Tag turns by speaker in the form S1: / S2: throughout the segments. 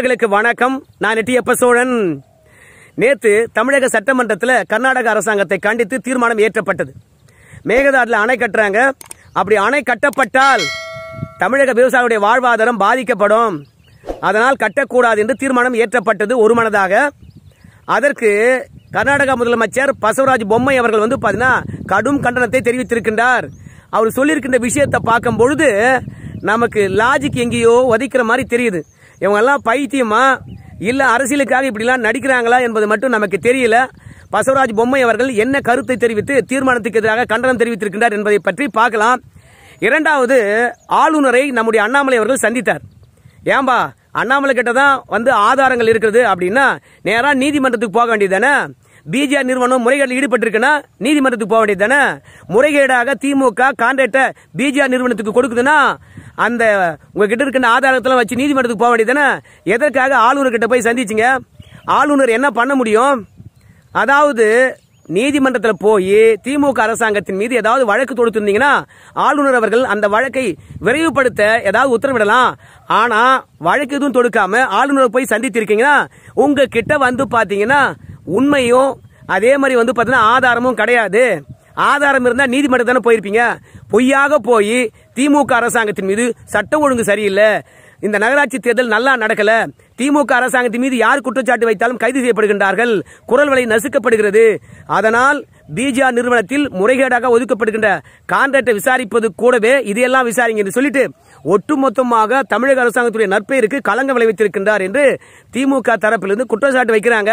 S1: நண்பர்களுக்கு வணக்கம் நான் எட்டியப்ப சோழன் நேத்து தமிழக சட்டமன்றத்தில் கர்நாடக அரசாங்கத்தை கண்டித்து தீர்மானம் ஏற்றப்பட்டது மேகதாதுல அணை கட்டுறாங்க அப்படி அணை கட்டப்பட்டால் தமிழக விவசாயிகளுடைய வாழ்வாதாரம் பாதிக்கப்படும் அதனால் கட்டக்கூடாது என்று தீர்மானம் ஏற்றப்பட்டது ஒருமனதாக அதற்கு கர்நாடக முதலமைச்சர் பசவராஜ் பொம்மை அவர்கள் வந்து பார்த்தீங்கன்னா கடும் கண்டனத்தை தெரிவித்திருக்கின்றார் அவர் சொல்லியிருக்கின்ற விஷயத்தை பார்க்கும் பொழுது நமக்கு லாஜிக் எங்கேயோ உதைக்கிற மாதிரி தெரியுது இவங்க எல்லாம் பைத்தியமா இல்ல அரசியலுக்காக இப்படிலாம் நடிக்கிறாங்களா என்பது மட்டும் நமக்கு தெரியல பசவராஜ் பொம்மை அவர்கள் என்ன கருத்தை தெரிவித்து தீர்மானத்துக்கு எதிராக கண்டனம் தெரிவித்திருக்கின்றார் என்பதை பற்றி பார்க்கலாம் இரண்டாவது ஆளுநரை நம்முடைய அண்ணாமலை அவர்கள் சந்தித்தார் ஏன்பா அண்ணாமலை கிட்ட தான் வந்து ஆதாரங்கள் இருக்கிறது அப்படின்னா நேரா நீதிமன்றத்துக்கு போக வேண்டியதானே பிஜிஆர் நிறுவனம் முறைகேட்டில் ஈடுபட்டிருக்குன்னா நீதிமன்றத்துக்கு போக வேண்டியதானே முறைகேடாக திமுக கான்ட்ராக்டை பிஜிஆர் நிறுவனத்துக்கு கொடுக்குதுன்னா அந்த உங்ககிட்ட இருக்கின்ற ஆதாரத்தெல்லாம் வச்சு நீதிமன்றத்துக்கு போக வேண்டியதானே எதற்காக ஆளுநர் கிட்ட போய் சந்திச்சிங்க ஆளுநர் என்ன பண்ண முடியும் அதாவது நீதிமன்றத்தில் போய் திமுக அரசாங்கத்தின் மீது ஏதாவது வழக்கு தொடுத்திருந்தீங்கன்னா ஆளுநர் அவர்கள் அந்த வழக்கை விரைவுபடுத்த ஏதாவது உத்தரவிடலாம் ஆனா வழக்கு எதுவும் தொடுக்காம ஆளுநர் போய் சந்தித்திருக்கீங்கன்னா உங்க கிட்ட வந்து பாத்தீங்கன்னா உண்மையும் அதே மாதிரி வந்து பாத்தீங்கன்னா ஆதாரமும் கிடையாது ஆதாரம் இருந்தா நீதிமன்றம் தானே போயிருப்பீங்க பொய்யாக போய் திமுக அரசாங்கத்தின் மீது சட்டம் ஒழுங்கு சரியில்லை இந்த நகராட்சி தேர்தல் நல்லா நடக்கல திமுக அரசாங்கத்தின் மீது யார் குற்றச்சாட்டு வைத்தாலும் கைது செய்யப்படுகின்றார்கள் குரல் வலை நசுக்கப்படுகிறது அதனால் பிஜிஆர் நிறுவனத்தில் முறைகேடாக ஒதுக்கப்படுகின்ற கான்ட்ராக்டை விசாரிப்பது கூடவே இதையெல்லாம் விசாரிங்க என்று சொல்லிட்டு ஒட்டுமொத்தமாக தமிழக அரசாங்கத்துடைய நற்பெயருக்கு களங்க விளைவித்திருக்கின்றார் என்று திமுக தரப்பிலிருந்து குற்றச்சாட்டு வைக்கிறாங்க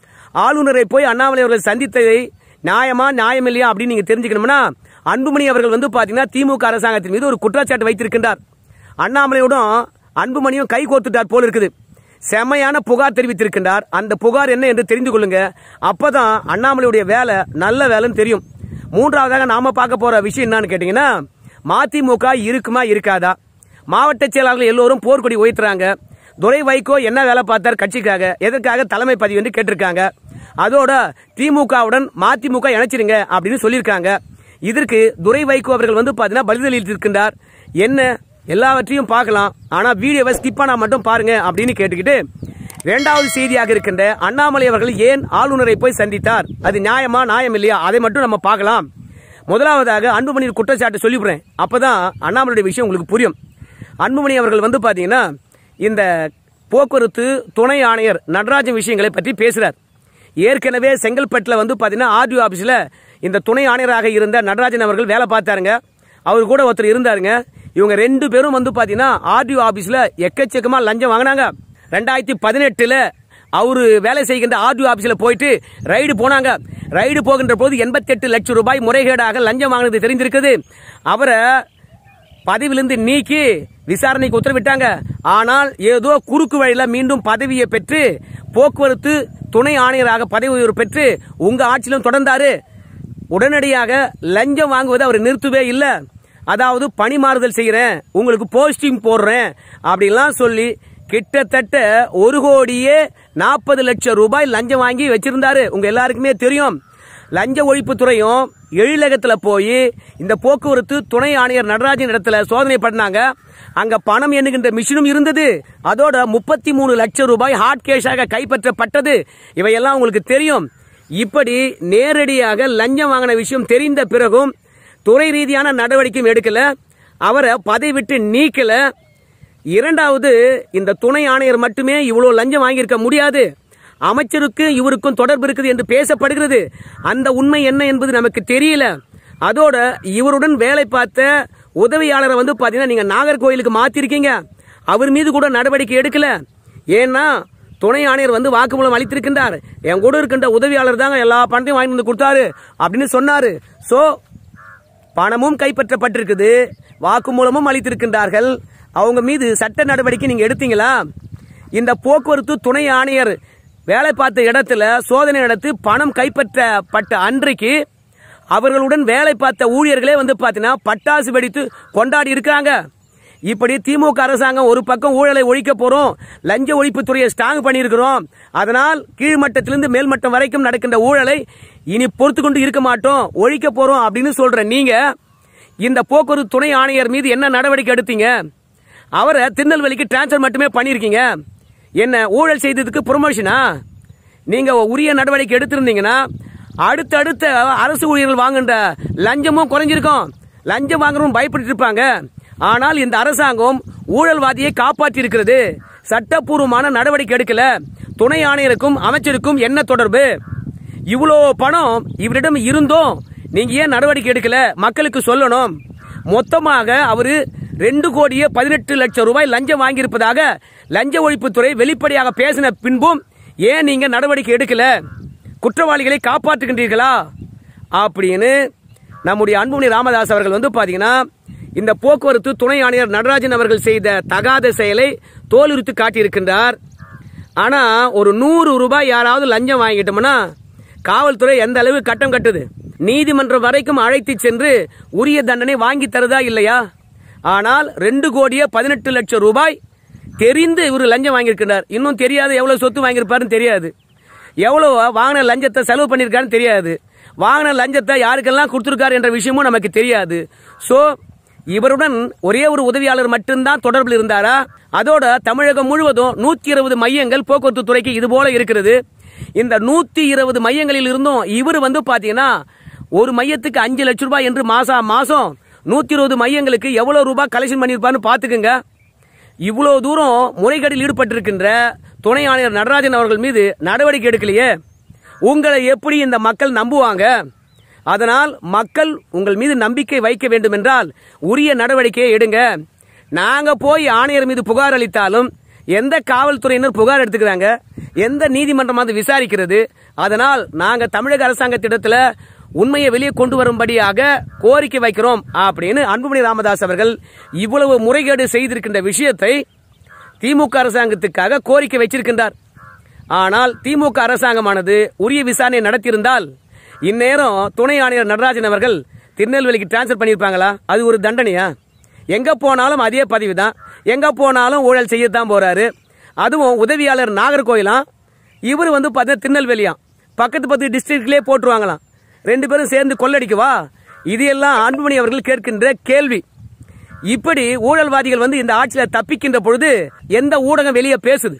S1: ஆளுநரை போய் அண்ணாமலை அவர்கள் சந்தித்ததை நியாயமா நியாயம் இல்லையா அப்படின்னு நீங்க தெரிஞ்சுக்கணும்னா அன்புமணி அவர்கள் வந்து பாத்தீங்கன்னா திமுக அரசாங்கத்தின் மீது ஒரு குற்றச்சாட்டு வைத்திருக்கின்றார் அண்ணாமலையுடன் அன்புமணியும் கை கோர்த்துட்டார் போல இருக்குது செமையான புகார் தெரிவித்திருக்கின்றார் அந்த புகார் என்ன என்று தெரிந்து கொள்ளுங்க அப்பதான் அண்ணாமலையுடைய வேலை நல்ல வேலைன்னு தெரியும் மூன்றாவதாக நாம பார்க்க போற விஷயம் என்னன்னு கேட்டீங்கன்னா மதிமுக இருக்குமா இருக்காதா மாவட்ட செயலாளர்கள் எல்லோரும் போர்க்கொடி உயர்த்துறாங்க துரை வைகோ என்ன வேலை பார்த்தார் கட்சிக்காக எதற்காக தலைமை பதிவு என்று கேட்டிருக்காங்க அதோட திமுகவுடன் மதிமுக இணைச்சிருங்க அப்படின்னு சொல்லியிருக்காங்க இதற்கு துரை வைகோ அவர்கள் வந்து பாத்தீங்கன்னா பதிலளித்து இருக்கின்றார் என்ன எல்லாவற்றையும் பார்க்கலாம் ஆனா வீடியோவை ஸ்கிப் பண்ணா மட்டும் பாருங்க அப்படின்னு கேட்டுக்கிட்டு இரண்டாவது செய்தியாக இருக்கின்ற அண்ணாமலை அவர்கள் ஏன் ஆளுநரை போய் சந்தித்தார் அது நியாயமா நியாயம் இல்லையா அதை மட்டும் நம்ம பார்க்கலாம் முதலாவதாக அன்புமணி குற்றச்சாட்டு சொல்லிவிடுறேன் அப்பதான் அண்ணாமலையுடைய விஷயம் உங்களுக்கு புரியும் அன்புமணி அவர்கள் வந்து பாத்தீங்கன்னா இந்த போக்குவரத்து துணை ஆணையர் நடராஜன் விஷயங்களை பற்றி பேசுறார் ஏற்கனவே செங்கல்பட்டில் வந்து பாத்தீங்கன்னா ஆர்டிஓ ஆபீஸ்ல இந்த துணை ஆணையராக இருந்த நடராஜன் அவர்கள் வேலை பார்த்தாருங்க அவர் கூட ஒருத்தர் இருந்தாருங்க இவங்க ரெண்டு பேரும் வந்து பாத்தீங்கன்னா ஆர்டிஓ ஆபீஸ்ல எக்கச்சக்கமா லஞ்சம் வாங்கினாங்க ரெண்டாயிரத்தி பதினெட்டுல அவரு வேலை செய்கின்ற ஆர்டிஓ ஆபீஸ்ல போயிட்டு ரைடு போனாங்க ரைடு போகின்ற போது எண்பத்தி எட்டு லட்சம் ரூபாய் முறைகேடாக லஞ்சம் வாங்கினது தெரிந்திருக்குது அவரை பதவியிலிருந்து நீக்கி விசாரணைக்கு உத்தரவிட்டாங்க ஆனால் ஏதோ குறுக்கு வழியில மீண்டும் பதவியை பெற்று போக்குவரத்து துணை ஆணையராக பதவி உயர்வு பெற்று உங்க ஆட்சியிலும் தொடர்ந்தாரு உடனடியாக லஞ்சம் வாங்குவதை அவர் நிறுத்தவே இல்லை அதாவது பணி மாறுதல் செய்யறேன் உங்களுக்கு போஸ்டிங் போடுறேன் அப்படிலாம் சொல்லி கிட்டத்தட்ட ஒரு கோடியே நாற்பது லட்சம் ரூபாய் லஞ்சம் வாங்கி வச்சிருந்தாரு உங்க எல்லாருக்குமே தெரியும் லஞ்ச ஒழிப்புத்துறையும் எழிலகத்துல போய் இந்த போக்குவரத்து துணை ஆணையர் நடராஜன் இடத்துல சோதனை பண்ணாங்க அங்க பணம் எண்ணுகின்ற மிஷினும் இருந்தது அதோட முப்பத்தி மூணு லட்சம் ரூபாய் ஹாட் கேஷாக கைப்பற்றப்பட்டது இவையெல்லாம் உங்களுக்கு தெரியும் இப்படி நேரடியாக லஞ்சம் வாங்கின விஷயம் தெரிந்த பிறகும் துறை ரீதியான நடவடிக்கையும் எடுக்கல அவரை பதவி விட்டு நீக்கல இரண்டாவது இந்த துணை ஆணையர் மட்டுமே இவ்வளவு லஞ்சம் வாங்கியிருக்க முடியாது அமைச்சருக்கு இவருக்கும் தொடர்பு இருக்குது என்று பேசப்படுகிறது அந்த உண்மை என்ன என்பது நமக்கு தெரியல அதோட இவருடன் வேலை பார்த்த உதவியாளரை வந்து பாத்தீங்கன்னா நீங்க நாகர்கோயிலுக்கு மாத்திருக்கீங்க அவர் மீது கூட நடவடிக்கை எடுக்கல ஏன்னா துணை ஆணையர் வந்து வாக்குமூலம் அளித்திருக்கின்றார் என் கூட இருக்கின்ற உதவியாளர் தாங்க எல்லா பணத்தையும் வாங்கி வந்து கொடுத்தாரு அப்படின்னு சொன்னாரு சோ பணமும் கைப்பற்றப்பட்டிருக்குது வாக்குமூலமும் அளித்திருக்கின்றார்கள் அவங்க மீது சட்ட நடவடிக்கை நீங்க எடுத்தீங்களா இந்த போக்குவரத்து துணை ஆணையர் வேலை பார்த்த இடத்துல சோதனை நடத்தி பணம் கைப்பற்றப்பட்ட அன்றைக்கு அவர்களுடன் வேலை பார்த்த ஊழியர்களே வந்து பாத்தீங்கன்னா பட்டாசு வெடித்து கொண்டாடி இருக்காங்க இப்படி திமுக அரசாங்கம் ஒரு பக்கம் ஊழலை ஒழிக்க போறோம் லஞ்ச ஒழிப்புத்துறையை ஸ்ட்ராங் பண்ணியிருக்கிறோம் அதனால் கீழ்மட்டத்திலிருந்து மேல்மட்டம் வரைக்கும் நடக்கின்ற ஊழலை இனி பொறுத்து கொண்டு இருக்க மாட்டோம் ஒழிக்க போறோம் அப்படின்னு சொல்ற நீங்க இந்த போக்குவரத்து துணை ஆணையர் மீது என்ன நடவடிக்கை எடுத்தீங்க அவரை திருநெல்வேலிக்கு டிரான்ஸ்பர் மட்டுமே பண்ணியிருக்கீங்க என்ன ஊழல் செய்ததுக்கு ப்ரொமோஷனா நீங்க உரிய நடவடிக்கை எடுத்திருந்தீங்கன்னா அடுத்தடுத்த அரசு ஊழியர்கள் வாங்குகின்ற லஞ்சமும் குறைஞ்சிருக்கும் லஞ்சம் வாங்குறவங்க பயப்பட்டு இருப்பாங்க ஆனால் இந்த அரசாங்கம் ஊழல்வாதியை காப்பாற்றி இருக்கிறது சட்டப்பூர்வமான நடவடிக்கை எடுக்கல துணை ஆணையருக்கும் அமைச்சருக்கும் என்ன தொடர்பு இவ்வளோ பணம் இவரிடம் இருந்தும் நீங்க ஏன் நடவடிக்கை எடுக்கல மக்களுக்கு சொல்லணும் மொத்தமாக அவரு ரெண்டு கோடியே பதினெட்டு லட்சம் ரூபாய் லஞ்சம் வாங்கியிருப்பதாக லஞ்ச ஒழிப்புத்துறை வெளிப்படையாக பேசின பின்பும் ஏன் நீங்க நடவடிக்கை எடுக்கல குற்றவாளிகளை காப்பாற்றுகின்றீர்களா அப்படின்னு நம்முடைய அன்புமணி ராமதாஸ் அவர்கள் வந்து பாத்தீங்கன்னா இந்த போக்குவரத்து துணை ஆணையர் நடராஜன் அவர்கள் செய்த தகாத செயலை தோலுரித்து காட்டியிருக்கின்றார் ஆனா ஒரு நூறு ரூபாய் யாராவது லஞ்சம் வாங்கிட்டோம்னா காவல்துறை எந்த அளவு கட்டம் கட்டுது நீதிமன்றம் வரைக்கும் அழைத்து சென்று உரிய தண்டனை வாங்கி தருதா இல்லையா ஆனால் ரெண்டு கோடியே பதினெட்டு லட்சம் ரூபாய் தெரிந்து இவர் லஞ்சம் வாங்கியிருக்கிறார் இன்னும் தெரியாது எவ்வளவு சொத்து வாங்கியிருப்பாருன்னு தெரியாது எவ்வளவு வாங்கின லஞ்சத்தை செலவு பண்ணியிருக்காருன்னு தெரியாது வாங்கின லஞ்சத்தை யாருக்கெல்லாம் கொடுத்துருக்காரு என்ற விஷயமும் நமக்கு தெரியாது சோ இவருடன் ஒரே ஒரு உதவியாளர் மட்டும்தான் தொடர்பில் இருந்தாரா அதோட தமிழகம் முழுவதும் நூத்தி இருபது மையங்கள் போக்குவரத்து துறைக்கு இது போல இருக்கிறது இந்த நூத்தி இருபது மையங்களில் இருந்தும் இவர் வந்து பாத்தீங்கன்னா ஒரு மையத்துக்கு அஞ்சு லட்சம் ரூபாய் என்று மாசா மாசம் நூத்தி இருபது மையங்களுக்கு எவ்வளவு ரூபாய் கலெக்ஷன் பண்ணியிருப்பாருன்னு பாத்துக்குங்க இவ்வளவு தூரம் முறைகேடில் ஈடுபட்டிருக்கின்ற துணை ஆணையர் நடராஜன் அவர்கள் மீது நடவடிக்கை எடுக்கலையே உங்களை எப்படி இந்த மக்கள் நம்புவாங்க அதனால் மக்கள் உங்கள் மீது நம்பிக்கை வைக்க வேண்டும் என்றால் உரிய நடவடிக்கையை எடுங்க நாங்க போய் ஆணையர் மீது புகார் அளித்தாலும் எந்த காவல்துறையினர் புகார் எடுத்துக்கிறாங்க எந்த நீதிமன்றம் அது விசாரிக்கிறது அதனால் நாங்க தமிழக அரசாங்கத்திடத்துல உண்மையை வெளியே கொண்டு வரும்படியாக கோரிக்கை வைக்கிறோம் அப்படின்னு அன்புமணி ராமதாஸ் அவர்கள் இவ்வளவு முறைகேடு செய்திருக்கின்ற விஷயத்தை திமுக அரசாங்கத்துக்காக கோரிக்கை வச்சிருக்கின்றார் ஆனால் திமுக அரசாங்கமானது உரிய விசாரணை நடத்தியிருந்தால் இந்நேரம் துணை ஆணையர் நடராஜன் அவர்கள் திருநெல்வேலிக்கு டிரான்ஸ்ஃபர் பண்ணியிருப்பாங்களா அது ஒரு தண்டனையா எங்க போனாலும் அதே பதிவு தான் எங்க போனாலும் ஊழல் செய்யத்தான் போறாரு அதுவும் உதவியாளர் நாகர்கோயிலாம் இவர் வந்து பார்த்தா திருநெல்வேலியாம் பக்கத்து பத்து டிஸ்ட்ரிக்ட்லேயே போட்டுருவாங்களாம் ரெண்டு பேரும் சேர்ந்து கொள்ளடிக்கவா இது எல்லாம் அன்புமணி அவர்கள் கேட்கின்ற கேள்வி இப்படி ஊழல்வாதிகள் வந்து இந்த ஆட்சியில தப்பிக்கின்ற பொழுது எந்த ஊடகம் வெளியே பேசுது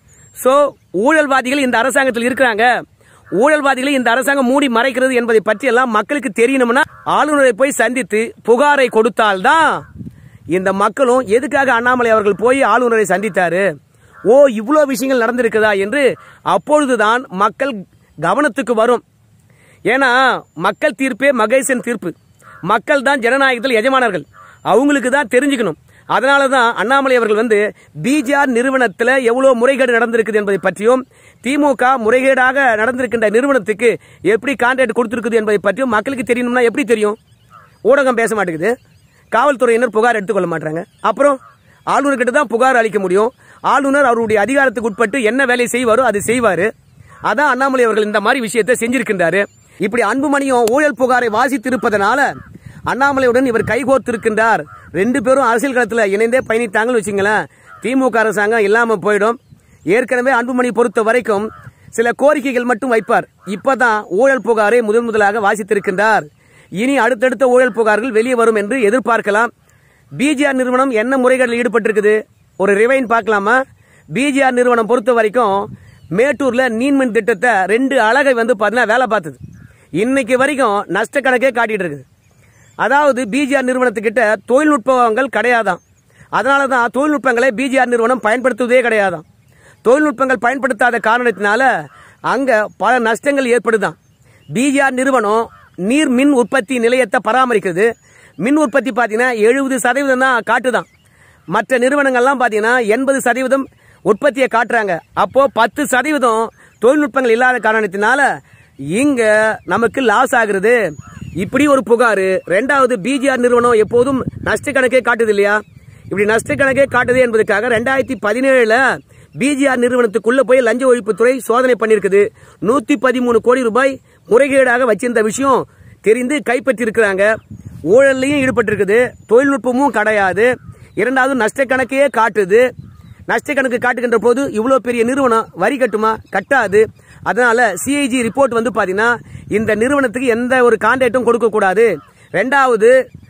S1: சோ ஊழல்வாதிகள் இந்த அரசாங்கத்தில் இருக்கிறாங்க ஊழல்வாதிகளை இந்த அரசாங்கம் மூடி மறைக்கிறது என்பதை பற்றி எல்லாம் மக்களுக்கு தெரியணும்னா ஆளுநரை போய் சந்தித்து புகாரை கொடுத்தால்தான் இந்த மக்களும் எதுக்காக அண்ணாமலை அவர்கள் போய் ஆளுநரை சந்தித்தாரு ஓ இவ்வளோ விஷயங்கள் நடந்திருக்குதா என்று அப்பொழுதுதான் மக்கள் கவனத்துக்கு வரும் ஏன்னா மக்கள் தீர்ப்பே மகேசன் தீர்ப்பு மக்கள் தான் ஜனநாயகத்தில் எஜமானர்கள் அவங்களுக்கு தான் தெரிஞ்சுக்கணும் அதனால தான் அண்ணாமலை அவர்கள் வந்து பிஜிஆர் நிறுவனத்தில் எவ்வளோ முறைகேடு நடந்திருக்குது என்பதை பற்றியும் திமுக முறைகேடாக நடந்திருக்கின்ற நிறுவனத்துக்கு எப்படி கான்ட்ராக்ட் கொடுத்திருக்குது என்பதை பற்றியும் மக்களுக்கு தெரியணும்னா எப்படி தெரியும் ஊடகம் பேச மாட்டேங்குது காவல்துறையினர் புகார் எடுத்துக்கொள்ள மாட்டாங்க அப்புறம் ஆளுநர்கிட்ட தான் புகார் அளிக்க முடியும் ஆளுநர் அவருடைய அதிகாரத்துக்கு உட்பட்டு என்ன வேலை செய்வாரோ அது செய்வாரு அதான் அண்ணாமலை அவர்கள் இந்த மாதிரி விஷயத்தை செஞ்சிருக்கின்றாரு இப்படி அன்புமணியும் ஊழல் புகாரை வாசித்திருப்பதனால அண்ணாமலையுடன் இவர் கைகோர்த்திருக்கின்றார் ரெண்டு பேரும் அரசியல் களத்தில் இணைந்தே பயணித்தாங்கன்னு வச்சுங்களேன் திமுக அரசாங்கம் இல்லாம போயிடும் ஏற்கனவே அன்புமணி பொறுத்த வரைக்கும் சில கோரிக்கைகள் மட்டும் வைப்பார் இப்பதான் ஊழல் புகாரை முதன் முதலாக வாசித்திருக்கின்றார் இனி அடுத்தடுத்த ஊழல் புகார்கள் வெளியே வரும் என்று எதிர்பார்க்கலாம் பிஜிஆர் நிறுவனம் என்ன முறைகளில் ஈடுபட்டிருக்குது ஒரு ரிவைன் பார்க்கலாமா பிஜிஆர் நிறுவனம் பொறுத்த வரைக்கும் மேட்டூர்ல நீன்மின் திட்டத்தை ரெண்டு அழகை வந்து பார்த்தீங்கன்னா வேலை பார்த்தது இன்னைக்கு வரைக்கும் நஷ்ட கணக்கே காட்டிட்டு இருக்குது அதாவது பிஜிஆர் நிறுவனத்துக்கிட்ட தொழில்நுட்பங்கள் கிடையாதான் அதனால தான் தொழில்நுட்பங்களை பிஜிஆர் நிறுவனம் பயன்படுத்துவதே கிடையாதான் தொழில்நுட்பங்கள் பயன்படுத்தாத காரணத்தினால அங்க பல நஷ்டங்கள் ஏற்படுதான் பிஜிஆர் நிறுவனம் நீர் மின் உற்பத்தி நிலையத்தை பராமரிக்கிறது மின் உற்பத்தி பார்த்தீங்கன்னா எழுபது சதவீதம் தான் காட்டுதான் மற்ற நிறுவனங்கள்லாம் பார்த்தீங்கன்னா எண்பது சதவீதம் உற்பத்தியை காட்டுறாங்க அப்போ பத்து சதவீதம் தொழில்நுட்பங்கள் இல்லாத காரணத்தினால இங்க நமக்கு லாஸ் ஆகுறது இப்படி ஒரு புகார் ரெண்டாவது பிஜிஆர் நிறுவனம் எப்போதும் நஷ்ட கணக்கே காட்டுது இல்லையா இப்படி நஷ்ட கணக்கே காட்டுது என்பதற்காக ரெண்டாயிரத்தி பதினேழுல பிஜிஆர் நிறுவனத்துக்குள்ள போய் லஞ்ச ஒழிப்புத்துறை சோதனை பண்ணிருக்குது நூத்தி பதிமூணு கோடி ரூபாய் முறைகேடாக வச்சிருந்த விஷயம் தெரிந்து கைப்பற்றிருக்கிறாங்க ஊழல்லையும் ஈடுபட்டிருக்குது தொழில்நுட்பமும் கிடையாது இரண்டாவது நஷ்ட கணக்கையே காட்டுது நஷ்ட கணக்கு காட்டுகின்ற போது இவ்வளவு பெரிய நிறுவனம் வரி கட்டுமா கட்டாது அதனால சிஐஜி ரிப்போர்ட் வந்து பாத்தீங்கன்னா இந்த நிறுவனத்துக்கு எந்த ஒரு கான்ட்ராக்டும் கொடுக்க கூடாது ரெண்டாவது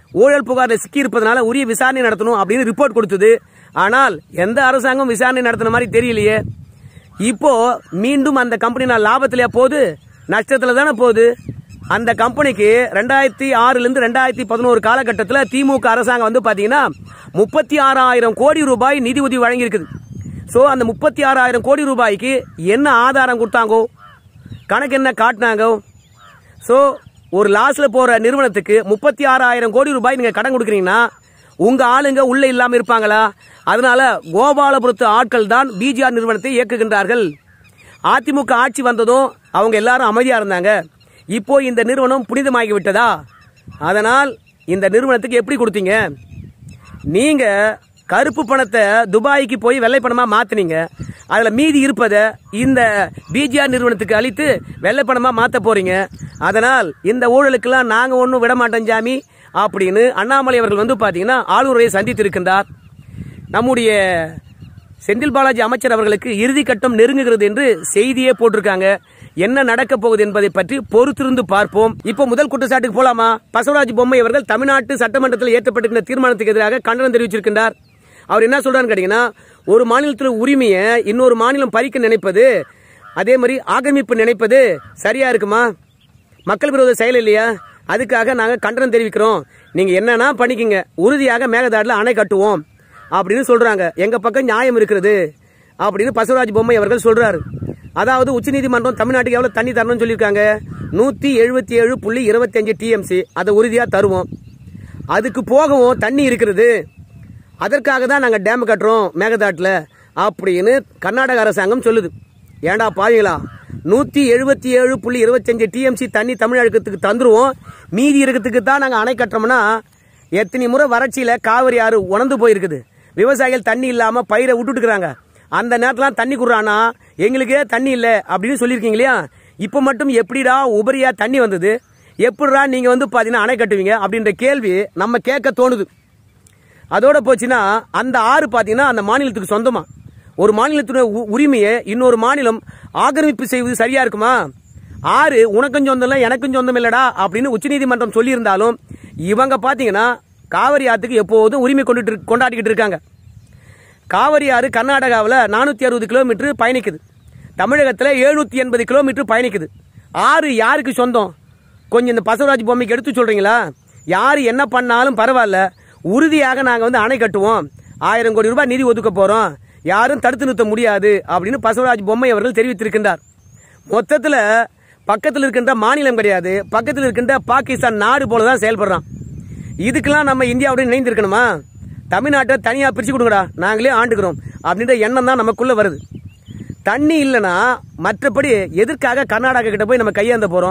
S1: ஊழல் புகாரில் சிக்கி இருப்பதனால உரிய விசாரணை நடத்தணும் அப்படின்னு ரிப்போர்ட் கொடுத்தது ஆனால் எந்த அரசாங்கம் விசாரணை நடத்தின மாதிரி தெரியலையே இப்போ மீண்டும் அந்த கம்பெனி நான் லாபத்திலேயே போகுது நஷ்டத்துல தானே போகுது அந்த கம்பெனிக்கு ரெண்டாயிரத்தி ஆறுல இருந்து ரெண்டாயிரத்தி பதினோரு காலகட்டத்தில் திமுக அரசாங்கம் வந்து பாத்தீங்கன்னா முப்பத்தி ஆறாயிரம் கோடி ரூபாய் நிதி உதவி வழங்கியிருக்குது ஸோ அந்த முப்பத்தி ஆறாயிரம் கோடி ரூபாய்க்கு என்ன ஆதாரம் கொடுத்தாங்கோ கணக்கு என்ன காட்டினாங்கோ ஸோ ஒரு லாஸ்ல போற நிறுவனத்துக்கு முப்பத்தி ஆறாயிரம் கோடி ரூபாய் நீங்க கடன் கொடுக்குறீங்கன்னா உங்க ஆளுங்க உள்ள இல்லாம இருப்பாங்களா அதனால கோபாலபுரத்து ஆட்கள் தான் பிஜிஆர் நிறுவனத்தை இயக்குகின்றார்கள் அதிமுக ஆட்சி வந்ததும் அவங்க எல்லாரும் அமைதியா இருந்தாங்க இப்போ இந்த நிறுவனம் புனிதமாகி விட்டதா அதனால் இந்த நிறுவனத்துக்கு எப்படி கொடுத்தீங்க நீங்க கருப்பு பணத்தை துபாய்க்கு போய் வெள்ளை பணமா மாத்துனீங்க அதுல மீதி இருப்பதை இந்த பிஜிஆர் நிறுவனத்துக்கு அளித்து வெள்ளை பணமா மாத்த போறீங்க அதனால் இந்த ஊழலுக்கெல்லாம் நாங்க ஒன்றும் விட மாட்டோம் ஜாமி அப்படின்னு அண்ணாமலை அவர்கள் வந்து பாத்தீங்கன்னா ஆளுநரை சந்தித்திருக்கின்றார் நம்முடைய செந்தில் பாலாஜி அமைச்சர் அவர்களுக்கு இறுதி கட்டம் நெருங்குகிறது என்று செய்தியே போட்டிருக்காங்க என்ன நடக்க போகுது என்பதை பற்றி பொறுத்திருந்து பார்ப்போம் இப்போ முதல் குற்றச்சாட்டுக்கு போலாமா பசவராஜ் பொம்மை அவர்கள் தமிழ்நாட்டு சட்டமன்றத்தில் ஏற்றப்பட்டிருக்கிற தீர்மானத்துக்கு எதிராக கண்டனம் தெரிவிச்சிருக்கின்றார் அவர் என்ன சொல்றான்னு கேட்டீங்கன்னா ஒரு மாநிலத்தில் உரிமையை இன்னொரு மாநிலம் பறிக்க நினைப்பது அதே மாதிரி ஆக்கிரமிப்பு நினைப்பது சரியா இருக்குமா மக்கள் விரோத செயல் இல்லையா அதுக்காக நாங்கள் கண்டனம் தெரிவிக்கிறோம் நீங்க என்னன்னா பண்ணிக்கங்க உறுதியாக மேகதாடுல அணை கட்டுவோம் அப்படின்னு சொல்றாங்க எங்க பக்கம் நியாயம் இருக்கிறது அப்படின்னு பசவராஜ் பொம்மை அவர்கள் சொல்றாரு அதாவது உச்சநீதிமன்றம் தமிழ்நாட்டுக்கு எவ்வளவு தண்ணி தரணும்னு சொல்லியிருக்காங்க நூத்தி எழுபத்தி ஏழு புள்ளி இருபத்தி அஞ்சு டிஎம்சி அதை உறுதியா தருவோம் அதுக்கு போகவும் தண்ணி இருக்கிறது அதற்காக தான் நாங்கள் டேம் கட்டுறோம் மேகதாட்டில் அப்படின்னு கர்நாடக அரசாங்கம் சொல்லுது ஏண்டா பாவீங்களா நூற்றி எழுபத்தி ஏழு புள்ளி இருபத்தஞ்சு டிஎம்சி தண்ணி தமிழகத்துக்கு தந்துருவோம் மீதி இருக்கிறதுக்கு தான் நாங்கள் அணை கட்டுறோம்னா எத்தனை முறை வறட்சியில் காவிரி ஆறு உணர்ந்து போயிருக்குது விவசாயிகள் தண்ணி இல்லாமல் பயிரை விட்டுட்டுக்கிறாங்க அந்த நேரத்தில் தண்ணி குடுறானா எங்களுக்கே தண்ணி இல்லை அப்படின்னு சொல்லியிருக்கீங்க இல்லையா இப்போ மட்டும் எப்படிடா உபரியா தண்ணி வந்தது எப்படிடா நீங்கள் வந்து பார்த்தீங்கன்னா அணை கட்டுவீங்க அப்படின்ற கேள்வி நம்ம கேட்க தோணுது அதோட போச்சுன்னா அந்த ஆறு பாத்தீங்கன்னா அந்த மாநிலத்துக்கு சொந்தமா ஒரு மாநிலத்துடைய உ- உரிமையை இன்னொரு மாநிலம் ஆக்கிரமிப்பு செய்வது சரியா இருக்குமா ஆறு உனக்கும் சொந்தம் இல்லை எனக்கும் சொந்தம் இல்லடா அப்படின்னு உச்சநீதிமன்றம் சொல்லியிருந்தாலும் இவங்க பாத்தீங்கன்னா காவிரி ஆத்துக்கு எப்போதும் உரிமை கொண்டுட்டு இரு- கொண்டாடிக்கிட்டு இருக்காங்க காவிரி ஆறு கர்நாடகாவில் நானூற்றி அறுபது கிலோமீட்டர் பயணிக்குது தமிழகத்தில் எழுநூற்றி எண்பது கிலோமீட்டர் பயணிக்குது ஆறு யாருக்கு சொந்தம் கொஞ்சம் இந்த பசவராஜ் பொம்மைக்கு எடுத்து சொல்றீங்களா யார் என்ன பண்ணாலும் பரவாயில்ல உறுதியாக நாங்கள் வந்து அணை கட்டுவோம் ஆயிரம் கோடி ரூபாய் நிதி ஒதுக்க போகிறோம் யாரும் தடுத்து நிறுத்த முடியாது அப்படின்னு பசவராஜ் பொம்மை அவர்கள் தெரிவித்திருக்கின்றார் மொத்தத்தில் பக்கத்தில் இருக்கின்ற மாநிலம் கிடையாது பக்கத்தில் இருக்கின்ற பாகிஸ்தான் நாடு போல தான் செயல்படுறான் இதுக்கெல்லாம் நம்ம இந்தியாவுடன் இணைந்து இருக்கணுமா தமிழ்நாட்டை தனியாக பிரிச்சு கொடுங்கடா நாங்களே ஆண்டுக்கிறோம் அப்படின்ற எண்ணம் தான் நமக்குள்ள வருது தண்ணி இல்லைன்னா மற்றபடி எதற்காக கர்நாடகா கிட்ட போய் நம்ம கையேந்த போறோம்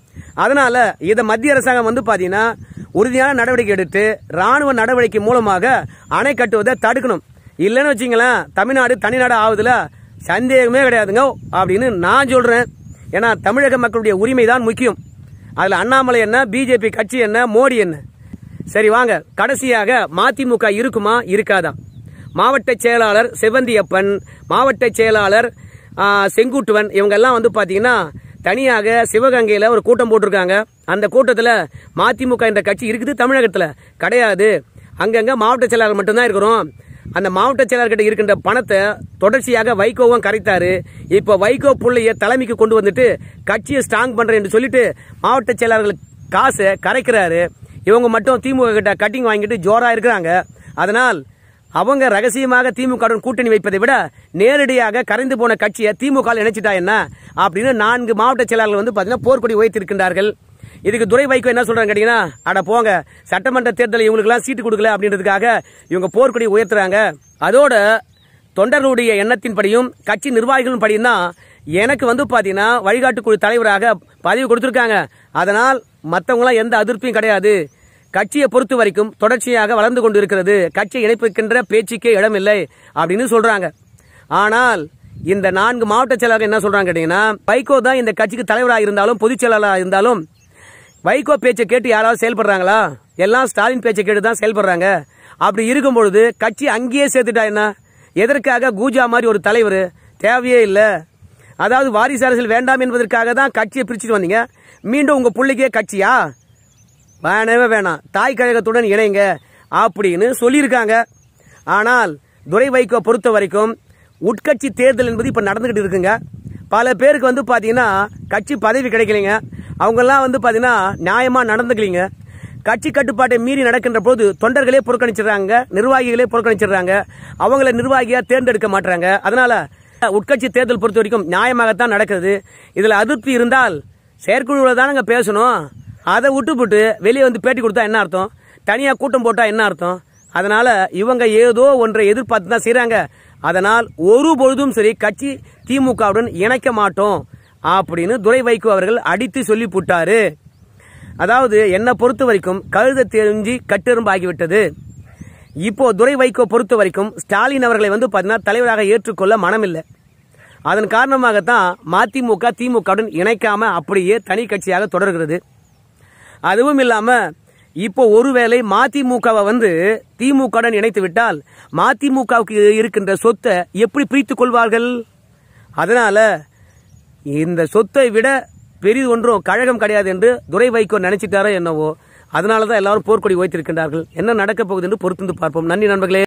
S1: அதனால இதை மத்திய அரசாங்கம் வந்து பாத்தீங்கன்னா உறுதியான நடவடிக்கை எடுத்து ராணுவ நடவடிக்கை மூலமாக அணை கட்டுவதை தடுக்கணும் இல்லைன்னு வச்சுங்களேன் தமிழ்நாடு தனிநாடு ஆகுதுல சந்தேகமே கிடையாதுங்க அப்படின்னு நான் சொல்றேன் ஏன்னா தமிழக மக்களுடைய உரிமை தான் முக்கியம் அதுல அண்ணாமலை என்ன பிஜேபி கட்சி என்ன மோடி என்ன சரி வாங்க கடைசியாக மதிமுக இருக்குமா இருக்காதா மாவட்ட செயலாளர் செவந்தியப்பன் மாவட்ட செயலாளர் ஆ, செங்குட்டுவன் இவங்க எல்லாம் வந்து பாத்தீங்கன்னா தனியாக சிவகங்கையில ஒரு கூட்டம் போட்டிருக்காங்க அந்த கூட்டத்துல மதிமுக என்ற கட்சி இருக்குது தமிழகத்துல கிடையாது அங்கங்க மாவட்ட செயலாளர் மட்டும்தான் இருக்கிறோம் அந்த மாவட்ட செயலாளர்கிட்ட இருக்கின்ற பணத்தை தொடர்ச்சியாக வைகோவும் கரைத்தாரு இப்போ வைகோ புள்ளைய தலைமைக்கு கொண்டு வந்துட்டு கட்சியை ஸ்ட்ராங் பண்றேன் என்று சொல்லிட்டு மாவட்ட செயலாளர்கள் காசை கரைக்கிறாரு இவங்க மட்டும் திமுக கிட்ட கட்டிங் வாங்கிட்டு ஜோரா இருக்கிறாங்க அதனால் அவங்க ரகசியமாக திமுகவுடன் கூட்டணி வைப்பதை விட நேரடியாக கரைந்து போன கட்சியை திமுக இணைச்சிட்டா என்ன அப்படின்னு நான்கு மாவட்ட செயலாளர்கள் வந்து பாத்தீங்கன்னா போர்க்கொடி உயர்த்திருக்கின்றார்கள் இதுக்கு துரை வைகோ என்ன சொல்றாங்க கேட்டீங்கன்னா அட போங்க சட்டமன்ற தேர்தலில் இவங்களுக்குலாம் சீட்டு கொடுக்கல அப்படின்றதுக்காக இவங்க போர்க்கொடி உயர்த்துறாங்க அதோட தொண்டர்களுடைய எண்ணத்தின்படியும் கட்சி நிர்வாகிகளின் படியும் தான் எனக்கு வந்து பாத்தீங்கன்னா வழிகாட்டு குழு தலைவராக பதவி கொடுத்திருக்காங்க அதனால் மற்றவங்களாம் எந்த அதிருப்தியும் கிடையாது கட்சியை பொறுத்த வரைக்கும் தொடர்ச்சியாக வளர்ந்து கொண்டு இருக்கிறது கட்சியை இணைப்பிக்கின்ற பேச்சுக்கே இடமில்லை அப்படின்னு சொல்றாங்க ஆனால் இந்த நான்கு மாவட்ட செயலாளர்கள் என்ன சொல்றாங்க கேட்டீங்கன்னா வைகோ தான் இந்த கட்சிக்கு தலைவராக இருந்தாலும் பொதுச் செயலாளராக இருந்தாலும் வைகோ பேச்சை கேட்டு யாராவது செயல்படுறாங்களா எல்லாம் ஸ்டாலின் பேச்சை கேட்டு தான் செயல்படுறாங்க அப்படி இருக்கும் பொழுது கட்சி அங்கேயே சேர்த்துட்டா என்ன எதற்காக கூஜா மாதிரி ஒரு தலைவர் தேவையே இல்லை அதாவது வாரிசு அரசியல் வேண்டாம் என்பதற்காக தான் கட்சியை பிரிச்சுட்டு வந்தீங்க மீண்டும் உங்க புள்ளைக்கே கட்சியா வேணவே வேணாம் தாய் கழகத்துடன் இணைங்க அப்படின்னு சொல்லியிருக்காங்க ஆனால் துரை வைகோ பொறுத்த வரைக்கும் உட்கட்சி தேர்தல் என்பது இப்போ நடந்துகிட்டு இருக்குங்க பல பேருக்கு வந்து பார்த்தீங்கன்னா கட்சி பதவி கிடைக்கலைங்க அவங்கெல்லாம் வந்து பார்த்தீங்கன்னா நியாயமாக நடந்துக்கலீங்க கட்சி கட்டுப்பாட்டை மீறி நடக்கின்ற போது தொண்டர்களே புறக்கணிச்சிடுறாங்க நிர்வாகிகளே புறக்கணிச்சிடுறாங்க அவங்கள நிர்வாகியா தேர்ந்தெடுக்க மாட்டாங்க அதனால உட்கட்சி தேர்தல் பொறுத்த வரைக்கும் நியாயமாகத்தான் நடக்குது இதுல அதிருப்தி இருந்தால் செயற்குழுவில் தானங்க பேசணும் அதை விட்டுப்புட்டு வெளியே வந்து பேட்டி கொடுத்தா என்ன அர்த்தம் தனியா கூட்டம் போட்டா என்ன அர்த்தம் அதனால இவங்க ஏதோ ஒன்றை எதிர்பார்த்து தான் செய்றாங்க அதனால் ஒரு பொழுதும் சரி கட்சி திமுகவுடன் இணைக்க மாட்டோம் அப்படின்னு துரை வைகோ அவர்கள் அடித்து சொல்லி புட்டாரு அதாவது என்னை பொறுத்த வரைக்கும் கழுத தெரிஞ்சு கட்டெரும்பு ஆகிவிட்டது இப்போ துரை வைகோ பொறுத்த வரைக்கும் ஸ்டாலின் அவர்களை வந்து பார்த்தீங்கன்னா தலைவராக ஏற்றுக்கொள்ள மனமில்லை அதன் காரணமாகத்தான் மதிமுக திமுகவுடன் இணைக்காம அப்படியே தனி கட்சியாக தொடர்கிறது அதுவும் இல்லாம இப்போ ஒருவேளை மதிமுகவை வந்து திமுகவுடன் இணைத்து விட்டால் மதிமுகவுக்கு இருக்கின்ற சொத்தை எப்படி பிரித்துக் கொள்வார்கள் அதனால இந்த சொத்தை விட பெரிது ஒன்றும் கழகம் கிடையாது என்று துரை வைகோ நினைச்சிட்டாரோ என்னவோ அதனால தான் எல்லாரும் போர்க்கொடி வைத்திருக்கின்றார்கள் என்ன நடக்கப் போகுது என்று பொறுத்திருந்து பார்ப்போம் நன்றி நண்பர்களே